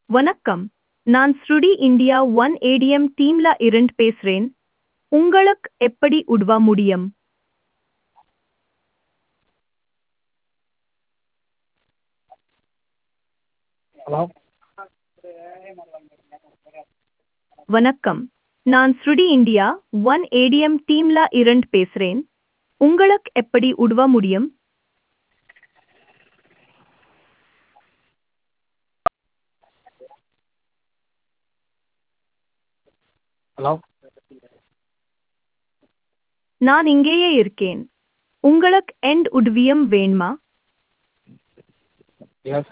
வணக்கம் நான் ஸ்ருடி இந்தியா ஒன் ஏடிஎம் டீம்ல இருந்து பேசுறேன் உங்களுக்கு எப்படி உதவ முடியும் ஹலோ வணக்கம் நான் ஸ்ருடி இந்தியா ஒன் ஏடிஎம் டீம்ல இருந்து பேசுறேன் உங்களுக்கு எப்படி உதவ முடியும் ஹலோ நான் இங்கேயே இருக்கேன் உங்களுக்கு எண்ட் உதவியம் வேணுமா எஸ்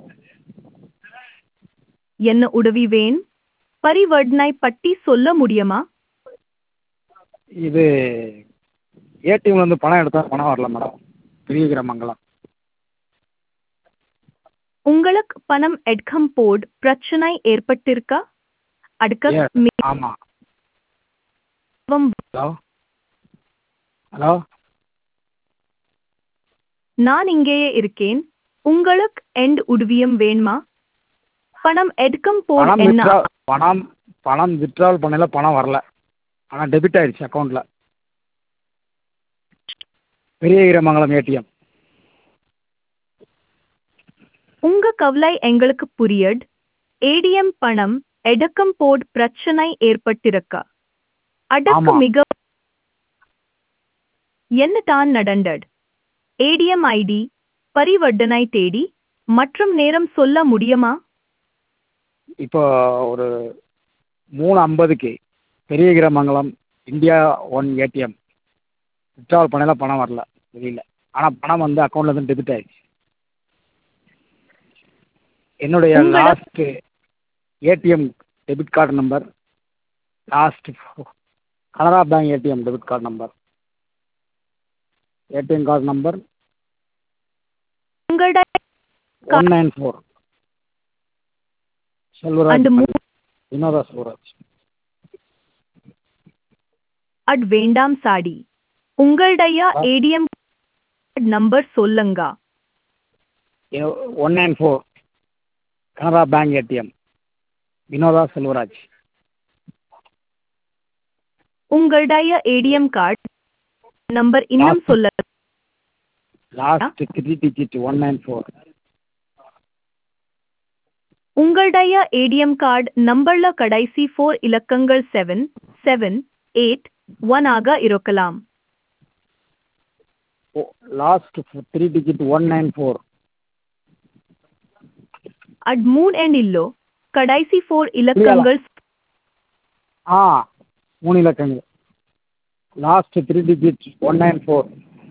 என்ன உதவி வேணும் பரிவர்த்தனை பற்றி சொல்ல முடியுமா இது ஏடிஎம்ல இருந்து பணம் எடுத்தா பணம் வரல மேடம் பெரியகிரமங்கலம் உங்களுக்கு பணம் எடுக்கும் போது பிரச்சனை ஏற்பட்டிருக்கா அடுக்க Yes. மிகவும் ஆமாம் ஹலோ ஹலோ நான் இங்கேயே இருக்கேன் உங்களுக்கு எண்ட் உதவியம் வேணுமா பணம் எடுக்கும் போது பணம் என்ன வித்ரா பணம் பணம் வித்ட்ரால் பண்ணல பணம் வரல ஆனால் டெபிட் ஆயிடுச்சு அக்கௌண்ட்டில் பெரியகிரமங்கலம் ஏடிஎம் உங்க கவலை எங்களுக்கு புரியட் ஏடிஎம் பணம் எடுக்கும் போது பிரச்சனை ஏற்பட்டிருக்கா அடக்கு ஆமா. மிக என்ன தான் நடந்தது ஏடிஎம் ஐடி பரிவர்த்தனை தேடி மற்றும் நேரம் சொல்ல முடியுமா இப்போ ஒரு மூணு ஐம்பதுக்கு Periyakiramangalam India one ATM withdrawal பண்ணல பணம் வரல வெளியில் ஆனால் பணம் வந்து அக்கௌண்ட்ல இருந்து டெபிட் ஆயிடுச்சு என்னுடைய உங்களோட- last ATM debit card number last Canara bank ATM debit card number ATM card number உங்களோட ஒன் நைன் ஃபோர் செல்வராஜ் அந்த மூ வினோதா செல்வராஜ் அட் வேண்டாம் சாடி உங்களுடைய ஏடிஎம் நம்பர் சொல்லுங்க one nine four Canara bank ATM Vinotha Selvaraj உங்களுடைய ஏடிஎம் கார்டு நம்பர் இன்னும் Last- சொல்ல last three digit one nine four உங்களுடைய ஏடிஎம் கார்டு நம்பர்ல கடைசி ஃபோர் இலக்கங்கள் செவன் செவன் எயிட் ஒன் ஆக இருக்கலாம் last three digit one nine four at மூன் அண்ட் இல்லோ கடைசி ஃபோர் இலக்கங்கள் ஆ மூணு இலக்கங்கள் last three digit one nine four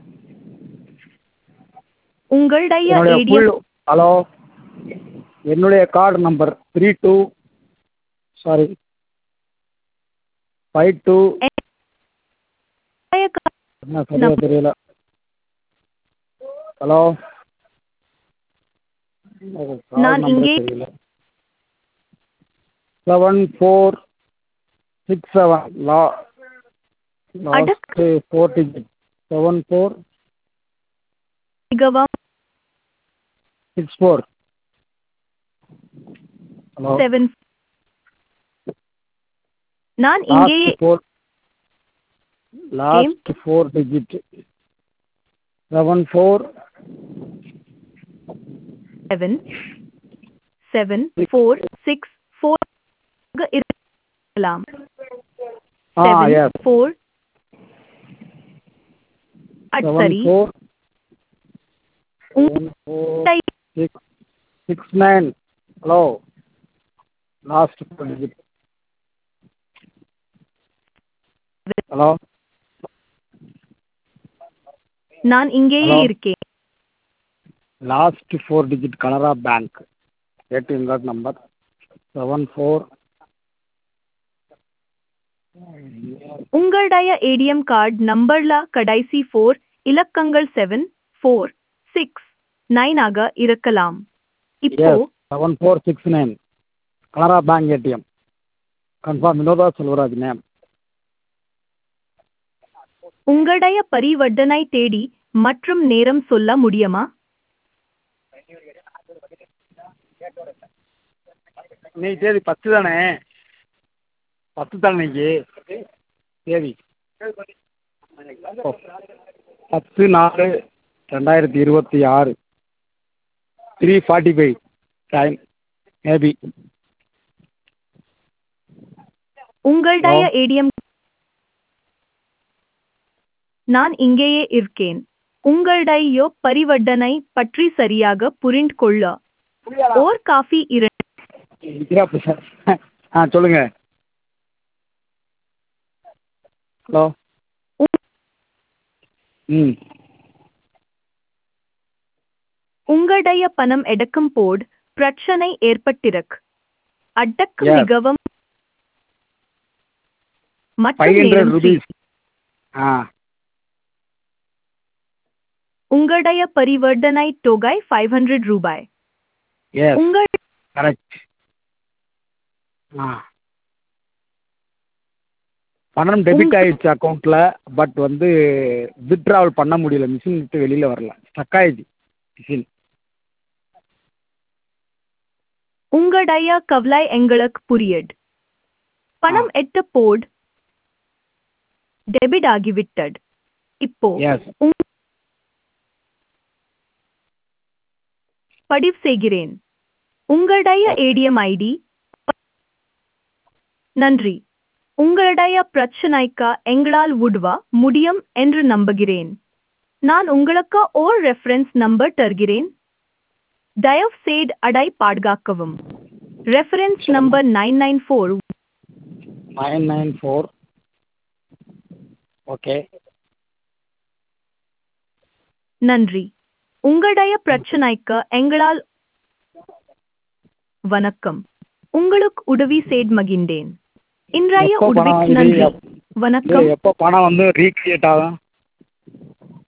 உங்களுடைய என்னுடைய ஏடிஎம் ஃபுல் ஹலோ என்னுடைய card number three two sorry five two என்ன சரியா தெரியல ஹலோ நான் இங்கே- தெரியல செவன் ஃபோர் சிக்ஸ் செவன் லா last four digit seven four மிகவும் சிக்ஸ் ஃபோர் ஹலோ செவன் நான் இங்கேயே last four last four digit seven four seven seven four six four இருக்கலாம் ஆ seven yes four at seven சரி ஃபோர் உங்க- seven four six six nine hello last four digit hello நான் இங்கேயே Hello? இருக்கேன் last four digit Canara bank ATM card number seven four உங்களுடைய ATM card நம்பர்ல கடைசி ஃபோர் இலக்கங்கள் செவன் ஃபோர் சிக்ஸ் நைன் ஆக இருக்கலாம் இப்போ yes seven four six nine Canara bank ATM confirm Vinotha Selvaraj name உங்களுடைய பரிவர்த்தனை தேடி மற்றும் நேரம் சொல்ல முடியுமா இன்னைக்கு தேதி பத்து தானே பத்து தானே இன்னைக்கு தேதி ஓ பத்து நாலு ரெண்டாயிரத்தி இருபத்தி ஆறு three forty five time maybe உங்களுடைய ஹலோ ஏடிஎம் நான் இங்கேயே இருக்கேன் உங்களுடைய பரிவர்த்தனை பற்றி சரியாக புரிந்து கொள்ள ஓர் காஃபி இரண்டு இந்திரா சார் ஆ சொல்லுங்கள் ஹலோ ம் உங்களுடைய பணம் எடுக்கும் போது பிரச்சனை ஏற்பட்டிருக்கு அடக்கு எஸ் மிகவும் ஃபைவ் மற்றும் ஹண்ட்ரட் நேரம் சி ருபீஸ் ஆ உங்களுடைய பரிவர்த்தனை தொகை ஃபைவ் ஹண்ட்ரட் ரூபாய் எஸ் உங்கள் கரெக்ட் ஆ பணம் டெபிட் உங் ஆயிடுச்சு அக்கௌண்ட்டில் பட் வந்து வித்ட்ராவல் பண்ண முடியல மிஷின் விட்டு வெளியில் வரல ஸ்டக் ஆயிடுச்சு மிஷின் உங்களுடைய கவலை எங்களுக்கு புரியுது ஆ பணம் எட்ட போட் டெபிட் ஆகிவிட்டது இப்போ எஸ் உங் பதிவு செய்கிறேன் உங்களுடைய ஏடிஎம் ஐடி நன்றி உங்களுடைய பிரச்சனைக்கு எங்களால் உதவ முடியும் என்று நம்புகிறேன் நான் உங்களுக்கு ஓர் ரெஃபரன்ஸ் நம்பர் தருகிறேன் தயவு செய்து அடை பாதுகாக்கவும் ரெஃபரன்ஸ் சொல்லுங்கள் number nine nine four nine nine four okay நன்றி உங்களுடைய பிரச்சனைக்கு எங்களால் வணக்கம் உங்களுக்கு உதவி செய்து மகிழ்ந்தேன் இன்றைய எப்போ பணம் உதவிக்கு இது நன்றி எப் இது வணக்கம் எப்போ பணம் வந்து ரீக்ரியேட் ஆகும்